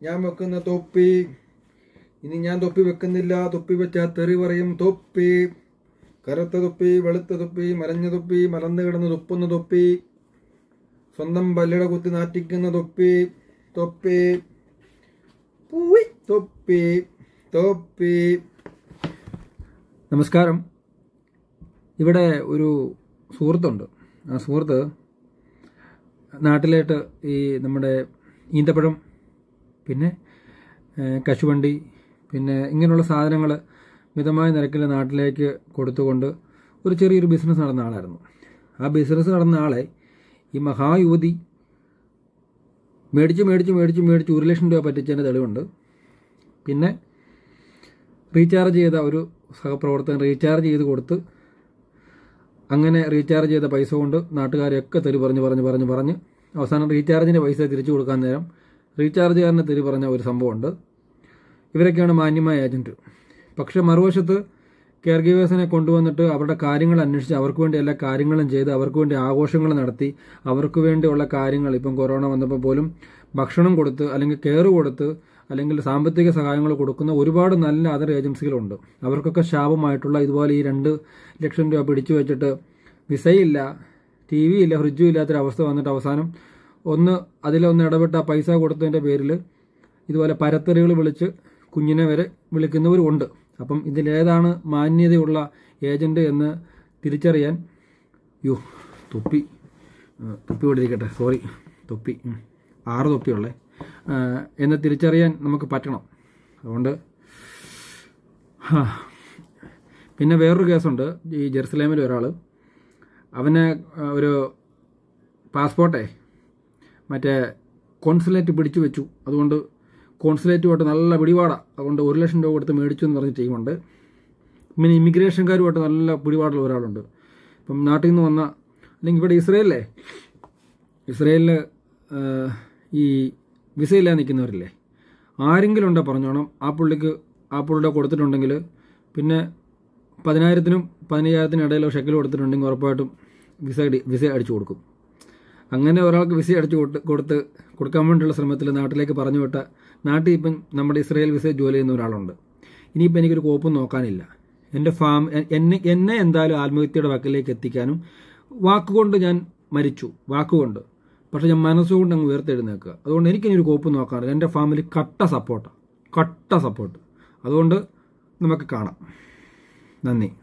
ഞാൻ വെക്കുന്ന തൊപ്പി ഇനി ഞാൻ തൊപ്പി വെക്കുന്നില്ല തൊപ്പി വെച്ചാൽ തെറി പറയും തൊപ്പി കറുത്ത തൊപ്പി വെളുത്ത തൊപ്പി മലഞ്ഞ തൊപ്പി മലന്ന് കിടന്ന് തുപ്പുന്ന തൊപ്പി സ്വന്തം പല്ലിട കുത്തി നാറ്റിക്കുന്ന തൊപ്പി തൊപ്പി പൂയ് തൊപ്പി തൊപ്പി നമസ്കാരം ഇവിടെ ഒരു സുഹൃത്തുണ്ട് ആ സുഹൃത്ത് നാട്ടിലായിട്ട് ഈ നമ്മുടെ ഈന്തപ്പഴം പിന്നെ ഏഹ്, കശുവണ്ടി പിന്നെ ഇങ്ങനെയുള്ള സാധനങ്ങൾ മിതമായ നിരക്കിൽ നാട്ടിലേക്ക് കൊടുത്തുകൊണ്ട് ഒരു ചെറിയൊരു ബിസിനസ് നടന്ന ആളായിരുന്നു ആ ബിസിനസ് നടന്ന ആളെ ഈ മഹായുവതി മേടിച്ച് മേടിച്ച് മേടിച്ച് മേടിച്ച് ഒരു ലക്ഷം രൂപ പറ്റിച്ചതിൻ്റെ തെളിവുണ്ട് പിന്നെ റീചാർജ് ചെയ്ത ഒരു സഹപ്രവർത്തകൻ റീചാർജ് ചെയ്ത് കൊടുത്ത് അങ്ങനെ റീചാർജ് ചെയ്ത പൈസ കൊണ്ട് നാട്ടുകാരെയൊക്കെ തെറി പറഞ്ഞ് പറഞ്ഞ് പറഞ്ഞ് പറഞ്ഞ് അവസാനം റീചാർജിൻ്റെ പൈസ തിരിച്ചു കൊടുക്കാൻ നേരം റീചാർജുകാരനെ തെറി പറഞ്ഞ ഒരു സംഭവമുണ്ട് ഇവരൊക്കെയാണ് മാന്യമായ ഏജൻറ്റ് പക്ഷെ മറുവശത്ത് കെയർ ഗീവേഴ്സിനെ കൊണ്ടുവന്നിട്ട് അവരുടെ കാര്യങ്ങൾ അന്വേഷിച്ച് അവർക്ക് വേണ്ടി എല്ലാ കാര്യങ്ങളും ചെയ്ത് അവർക്ക് വേണ്ടി ആഘോഷങ്ങൾ നടത്തി അവർക്ക് വേണ്ടിയുള്ള കാര്യങ്ങൾ ഇപ്പം കൊറോണ വന്നപ്പോൾ പോലും ഭക്ഷണം കൊടുത്ത് അല്ലെങ്കിൽ കെയർ കൊടുത്ത് അല്ലെങ്കിൽ സാമ്പത്തിക സഹായങ്ങൾ കൊടുക്കുന്ന ഒരുപാട് നല്ല അതർ ഏജൻസികളുണ്ട് അവർക്കൊക്കെ ശാപമായിട്ടുള്ള ഇതുപോലെ ഈ രണ്ട് ലക്ഷം രൂപ പിടിച്ചു വെച്ചിട്ട് വിസയില്ല ടി വി ഇല്ല ഫ്രിഡ്ജും ഇല്ലാത്തൊരവസ്ഥ വന്നിട്ട് അവസാനം ഒന്ന് അതിലൊന്ന് ഇടപെട്ട ആ പൈസ കൊടുത്തതിൻ്റെ പേരിൽ ഇതുപോലെ പരത്തറികൾ വിളിച്ച് കുഞ്ഞിനെ വരെ വിളിക്കുന്നവരും ഉണ്ട് അപ്പം ഇതിലേതാണ് മാന്യതയുള്ള ഏജന്റ് എന്ന് തിരിച്ചറിയാൻ യോ തൊപ്പി ആ, തൊപ്പി കൊണ്ടിരിക്കട്ടെ സോറി തൊപ്പി ഉം. ആറ് തൊപ്പിയുള്ളേ ആ, എന്ന് തിരിച്ചറിയാൻ നമുക്ക് പറ്റണം അതുകൊണ്ട് ഹാ. പിന്നെ വേറൊരു കേസുണ്ട് ഈ ജെറുസലേമിൽ ഒരാൾ അവനെ ആ, ഒരു പാസ്പോർട്ടേ മറ്റേ കോൺസുലേറ്റ് പിടിച്ചു വെച്ചു അതുകൊണ്ട് കോൺസുലേറ്റുമായിട്ട് നല്ല പിടിപാടാണ് അതുകൊണ്ട് ഒരു ലക്ഷം രൂപ കൊടുത്ത് മേടിച്ചു എന്ന് പറഞ്ഞ ടീമുണ്ട് പിന്നെ ഇമിഗ്രേഷൻകാരുമായിട്ട് നല്ല പിടിപാടുള്ള ഒരാളുണ്ട് ഇപ്പം നാട്ടിൽ നിന്ന് വന്ന അല്ലെങ്കിൽ ഇവിടെ ഇസ്രയേലിലെ ഇസ്രയേലിൽ ഈ വിസയില്ലാതെ നിൽക്കുന്നവരില്ലേ ആരെങ്കിലും ഉണ്ടോ പറഞ്ഞോണം ആ പുള്ളിക്ക് ആ പുള്ളിയുടെ കൊടുത്തിട്ടുണ്ടെങ്കിൽ പിന്നെ പതിനായിരത്തിനും പതിനയ്യായിരത്തിനും ഇടയിലോ ഷെക്കിൽ കൊടുത്തിട്ടുണ്ടെങ്കിൽ ഉറപ്പായിട്ടും വിസ അടി- വിസ അടിച്ചു കൊടുക്കും അങ്ങനെ ഒരാൾക്ക് വിസ അടിച്ചു കൊടുത്ത് കൊടുത്ത് കൊടുക്കാൻ വേണ്ടിയുള്ള ശ്രമത്തിൽ നാട്ടിലേക്ക് പറഞ്ഞു വിട്ട നാട്ടിൽ ഇപ്പം നമ്മുടെ ഇസ്രയേൽ വിസ ജോലി ചെയ്യുന്ന ഒരാളുണ്ട് ഇനിയിപ്പോൾ എനിക്കൊരു കോപ്പും നോക്കാനില്ല എൻ്റെ ഫാം എ- എന്നെ എന്നെ എന്തായാലും ആത്മഹത്യയുടെ വക്കിലേക്ക് എത്തിക്കാനും വാക്കുകൊണ്ട് ഞാൻ മരിച്ചു വാക്കുകൊണ്ട് പക്ഷെ ഞാൻ മനസ്സുകൊണ്ട് അങ്ങ് ഉയർത്തെഴുന്നേക്കുക അതുകൊണ്ട് എനിക്കിനി ഒരു കോപ്പ് നോക്കാനില്ല എൻ്റെ ഫാമിലി കട്ട സപ്പോർട്ടാണ് കട്ട സപ്പോർട്ട് അതുകൊണ്ട് നമുക്ക് കാണാം നന്ദി